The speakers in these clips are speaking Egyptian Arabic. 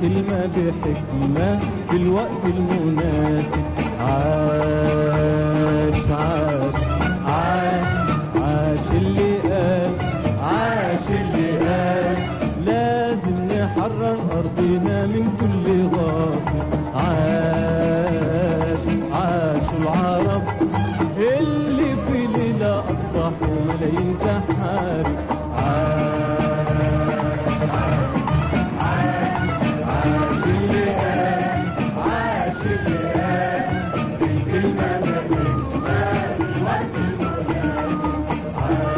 كلمة بحكمة في الوقت المناسب عاش عاش عاش عاش اللي قال عاش اللي قال لازم نحرر أرضنا من كل غاصب عاش عاش العرب اللي في ليلة أصبحوا ملايين تحارب عاش عاش اللي قال عاش اللي قال بالكلمة بالكلمة بالوقت المناسب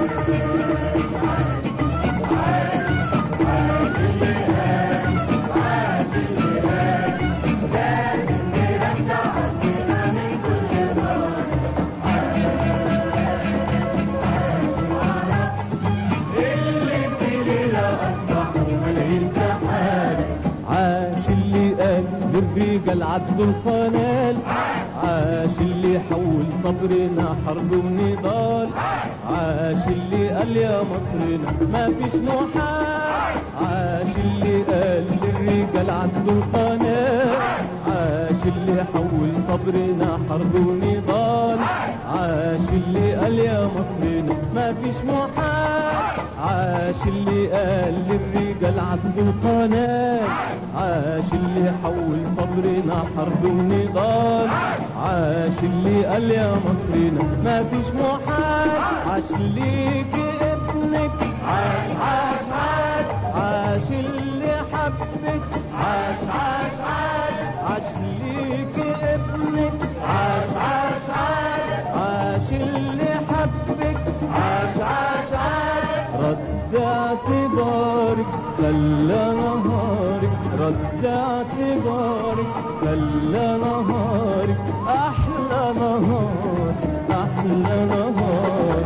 اللي في ليلة أصبحوا ملايين تحارب عاش اللي قال للرجال عدوا القنال عاش اللي حول صبرنا حرب ونضال عاش اللي قال يا مصرنا ما فيش محال عاش اللي قال للرجال عدوا القنال عاش اللي حول صبرنا حرب ونضال عاش اللي قال يا مصرنا ما فيش محال عاش اللي قال للرجال عدوا القناه عاش اللي حول صبرنا حرب ونضال عاش اللي قال يا مصرنا ما فيش محال عاش ليك ابنك عاش عاش عاش عاش اللي حبك عاش عاش عاش عاش ليك ابنك عاش عاش عاش عاش اللي حبك عاش عاش عاش رد اعتبارك خلى نهارك رد اعتبارك خلى نهارك احلى نهار احلى نهار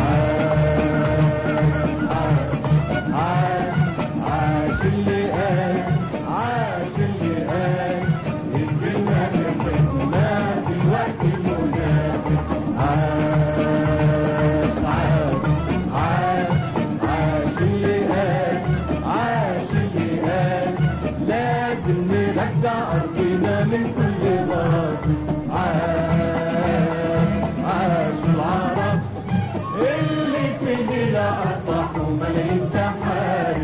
عاش عاش عاش اللي قال عاش اللي قال الكلمة بالحكمة في الوقت المناسب عاش عاش عاش عاش اللي قال عاش اللي قال لازم نرجع أرضنا من كل غاصب عاش عاش العرب اللي في الليلة أصبحوا ملايين تحارب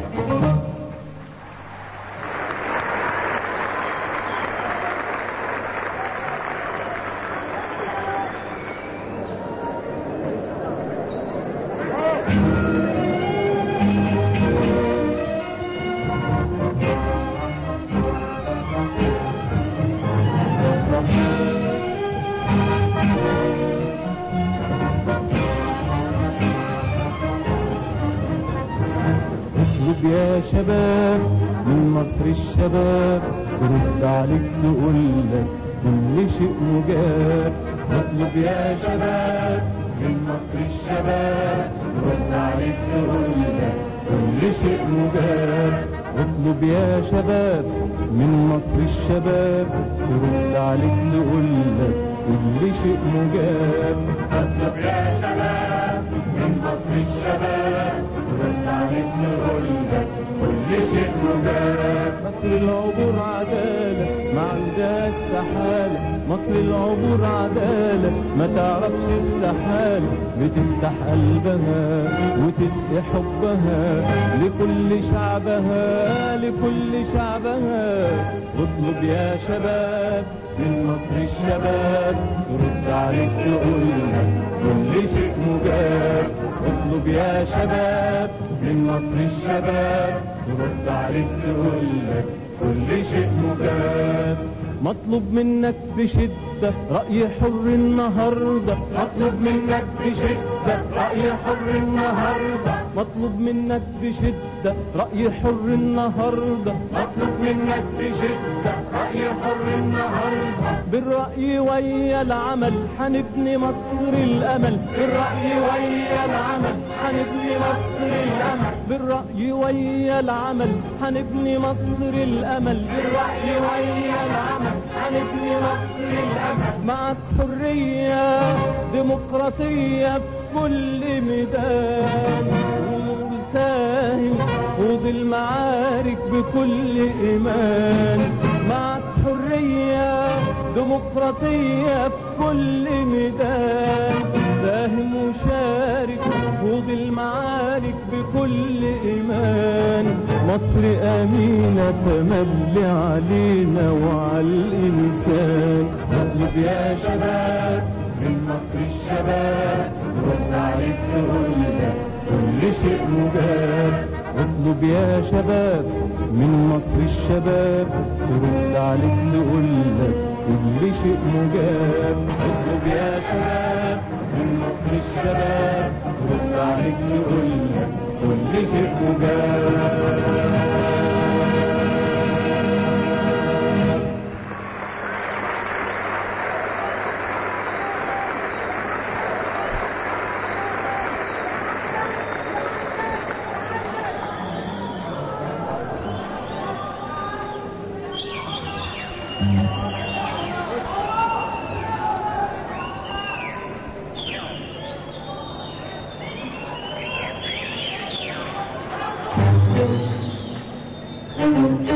اطلب يا شباب من مصر الشباب ترد عليك تقول لك كل شيء مجاب اطلب يا شباب من مصر الشباب ترد عليك تقول لك كل شيء مجاب اطلب يا شباب من مصر الشباب ترد عليك تقول لك كل شيء مجاب اطلب يا شباب من مصر الشباب ترد عليك تقول لك كل شيء مجاب مصر العبور عدالة ما عندها استحالة مصر العبور عدالة ما تعرفش استحالة بتفتح قلبها وتسقي حبها لكل شعبها لكل شعبها اطلب يا شباب من مصر الشباب ترد عليك تقول لك كل شيء مجاب اطلب يا شباب من مصر الشباب ترد عليك تقول لك كل شيء مجاب مطلوب منك بشدة رأي حر النهاردة مطلوب منك بشدة رأي حر النهاردة مطلوب منك بشدة رأي حر النهاردة مطلوب منك بشدة رأي حر النهاردة بالرأي ويا العمل حنبني مصر الأمل بالرأي ويا العمل حنبني مصر الأمل بالرأي ويا العمل حنبني مصر الأمل بالرأي ويا العمل حنبني مصر الأمل معك حرية ديمقراطية في كل ميدان وساهم خوض المعارك بكل إيمان معك حرية ديمقراطية في كل ميدان فاهم وشارك خوض المعارك بكل إيمان مصر أمينة تملي علينا وعلى الإنسان اطلب يا شباب من مصر الشباب رد عليك تقول لك كل شيء مجاب اطلب يا شباب من مصر الشباب ترد عليك تقول لك كل شيء مجاب اطلب يا شباب من مصر الشباب ترد عليك تقول لك كل شيء مجاب Thank you.